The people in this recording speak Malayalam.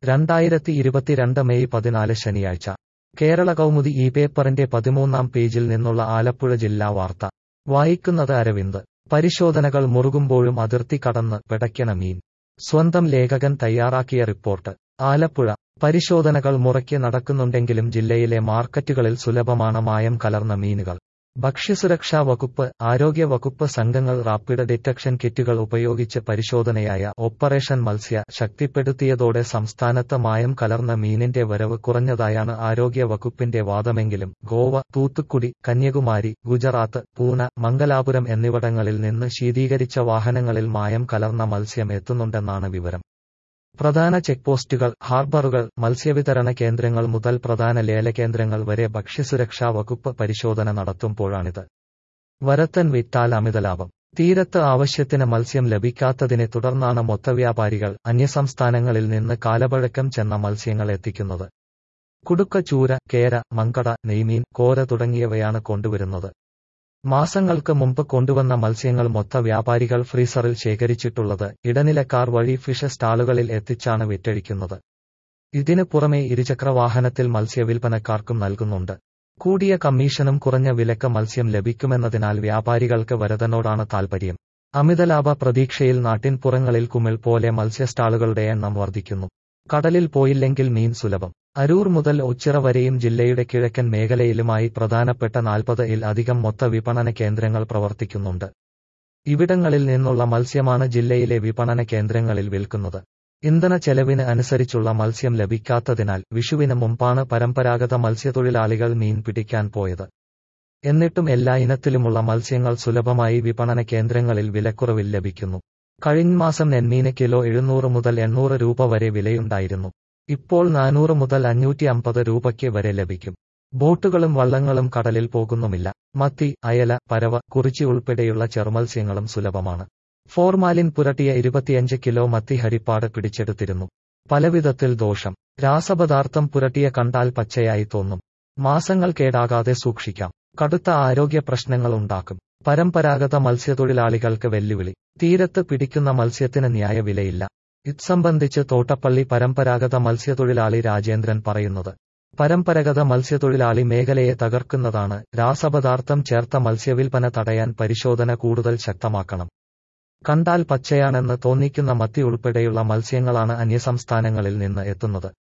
രണ്ടായിരത്തി ഇരുപത്തിരണ്ട് മെയ് പതിനാല് ശനിയാഴ്ച കേരള കൗമുദി ഈ പേപ്പറിന്റെ പതിമൂന്നാം പേജിൽ നിന്നുള്ള ആലപ്പുഴ ജില്ലാ വാർത്ത വായിക്കുന്നത് അരവിന്ദ് പരിശോധനകൾ മുറുകുമ്പോഴും അതിർത്തി കടന്ന് പിടയ്ക്കണ മീൻ സ്വന്തം ലേഖകൻ തയ്യാറാക്കിയ റിപ്പോർട്ട് ആലപ്പുഴ പരിശോധനകൾ മുറയ്ക്ക് നടക്കുന്നുണ്ടെങ്കിലും ജില്ലയിലെ മാർക്കറ്റുകളിൽ സുലഭമാണ് മായം കലർന്ന മീനുകൾ ഭക്ഷ്യസുരക്ഷാ വകുപ്പ് ആരോഗ്യ വകുപ്പ് സംഘങ്ങൾ റാപ്പിഡ് ഡിറ്റക്ഷൻ കിറ്റുകൾ ഉപയോഗിച്ച് പരിശോധനയായ ഓപ്പറേഷൻ മത്സ്യ ശക്തിപ്പെടുത്തിയതോടെ സംസ്ഥാനത്ത് മായം കലർന്ന മീനിന്റെ വരവ് കുറഞ്ഞതായാണ് ആരോഗ്യ വകുപ്പിന്റെ വാദമെങ്കിലും ഗോവ തൂത്തുക്കുടി കന്യാകുമാരി ഗുജറാത്ത് പൂന മംഗലാപുരം എന്നിവിടങ്ങളിൽ നിന്ന് ശീതീകരിച്ച വാഹനങ്ങളിൽ മായം കലർന്ന മത്സ്യം എത്തുന്നുണ്ടെന്നാണ് വിവരം പ്രധാന ചെക്പോസ്റ്റുകൾ ഹാർബറുകൾ മത്സ്യവിതരണ കേന്ദ്രങ്ങൾ മുതൽ പ്രധാന ലേലകേന്ദ്രങ്ങൾ വരെ ഭക്ഷ്യസുരക്ഷാ വകുപ്പ് പരിശോധന നടത്തുമ്പോഴാണിത് വരത്തൻ വിറ്റാൽ അമിതലാഭം തീരത്ത് ആവശ്യത്തിന് മത്സ്യം ലഭിക്കാത്തതിനെ തുടർന്നാണ് മൊത്തവ്യാപാരികൾ അന്യസംസ്ഥാനങ്ങളിൽ നിന്ന് കാലപഴക്കം ചെന്ന മത്സ്യങ്ങൾ എത്തിക്കുന്നത് കുടുക്ക ചൂര കേര മങ്കട നെയ്മീൻ കോര തുടങ്ങിയവയാണ് കൊണ്ടുവരുന്നത് മാസങ്ങൾക്ക് മുമ്പ് കൊണ്ടുവന്ന മത്സ്യങ്ങൾ മൊത്ത വ്യാപാരികൾ ഫ്രീസറിൽ ശേഖരിച്ചിട്ടുള്ളത് ഇടനിലക്കാർ വഴി ഫിഷ് സ്റ്റാളുകളിൽ എത്തിച്ചാണ് വിറ്റഴിക്കുന്നത് ഇതിനു പുറമെ ഇരുചക്രവാഹനത്തിൽ മത്സ്യവിൽപ്പനക്കാർക്കും നൽകുന്നുണ്ട് കൂടിയ കമ്മീഷനും കുറഞ്ഞ വിലക്ക് മത്സ്യം ലഭിക്കുമെന്നതിനാൽ വ്യാപാരികൾക്ക് വരതനോടാണ് താൽപര്യം അമിതലാഭ പ്രതീക്ഷയിൽ നാട്ടിൻപുറങ്ങളിൽ കുമിൾ പോലെ മത്സ്യസ്റ്റാളുകളുടെ എണ്ണം വർദ്ധിക്കുന്നു കടലിൽ പോയില്ലെങ്കിൽ മീൻ സുലഭം അരൂർ മുതൽ ഒച്ചിറ വരെയും ജില്ലയുടെ കിഴക്കൻ മേഖലയിലുമായി പ്രധാനപ്പെട്ട നാൽപ്പത് ഇൽ അധികം മൊത്ത വിപണന കേന്ദ്രങ്ങൾ പ്രവർത്തിക്കുന്നുണ്ട് ഇവിടങ്ങളിൽ നിന്നുള്ള മത്സ്യമാണ് ജില്ലയിലെ വിപണന കേന്ദ്രങ്ങളിൽ വിൽക്കുന്നത് ഇന്ധന ചെലവിന് അനുസരിച്ചുള്ള മത്സ്യം ലഭിക്കാത്തതിനാൽ വിഷുവിന് മുമ്പാണ് പരമ്പരാഗത മത്സ്യത്തൊഴിലാളികൾ മീൻ പിടിക്കാൻ പോയത് എന്നിട്ടും എല്ലാ ഇനത്തിലുമുള്ള മത്സ്യങ്ങൾ സുലഭമായി വിപണന കേന്ദ്രങ്ങളിൽ വിലക്കുറവിൽ ലഭിക്കുന്നു കഴിഞ്ഞ മാസം നെന്മീന് കിലോ എഴുന്നൂറ് മുതൽ എണ്ണൂറ് രൂപ വരെ വിലയുണ്ടായിരുന്നു ഇപ്പോൾ നാനൂറ് മുതൽ അഞ്ഞൂറ്റി അമ്പത് രൂപയ്ക്ക് വരെ ലഭിക്കും ബോട്ടുകളും വള്ളങ്ങളും കടലിൽ പോകുന്നുമില്ല മത്തി അയല പരവ കുറിച്ചി ഉൾപ്പെടെയുള്ള ചെറുമത്സ്യങ്ങളും സുലഭമാണ് ഫോർമാലിൻ പുരട്ടിയ ഇരുപത്തിയഞ്ച് കിലോ മത്തി ഹരിപ്പാട് പിടിച്ചെടുത്തിരുന്നു പലവിധത്തിൽ ദോഷം രാസപദാർത്ഥം പുരട്ടിയ കണ്ടാൽ പച്ചയായി തോന്നും മാസങ്ങൾ കേടാകാതെ സൂക്ഷിക്കാം കടുത്ത ആരോഗ്യ പ്രശ്നങ്ങൾ ഉണ്ടാക്കും പരമ്പരാഗത മത്സ്യത്തൊഴിലാളികൾക്ക് വെല്ലുവിളി തീരത്ത് പിടിക്കുന്ന മത്സ്യത്തിന് ന്യായവിലയില്ല ഇത് സംബന്ധിച്ച് തോട്ടപ്പള്ളി പരമ്പരാഗത മത്സ്യത്തൊഴിലാളി രാജേന്ദ്രൻ പറയുന്നത് പരമ്പരാഗത മത്സ്യത്തൊഴിലാളി മേഖലയെ തകർക്കുന്നതാണ് രാസപദാർത്ഥം ചേർത്ത മത്സ്യവിൽപ്പന തടയാൻ പരിശോധന കൂടുതൽ ശക്തമാക്കണം കണ്ടാൽ പച്ചയാണെന്ന് തോന്നിക്കുന്ന മത്തി ഉൾപ്പെടെയുള്ള മത്സ്യങ്ങളാണ് അന്യസംസ്ഥാനങ്ങളിൽ നിന്ന് എത്തുന്നത്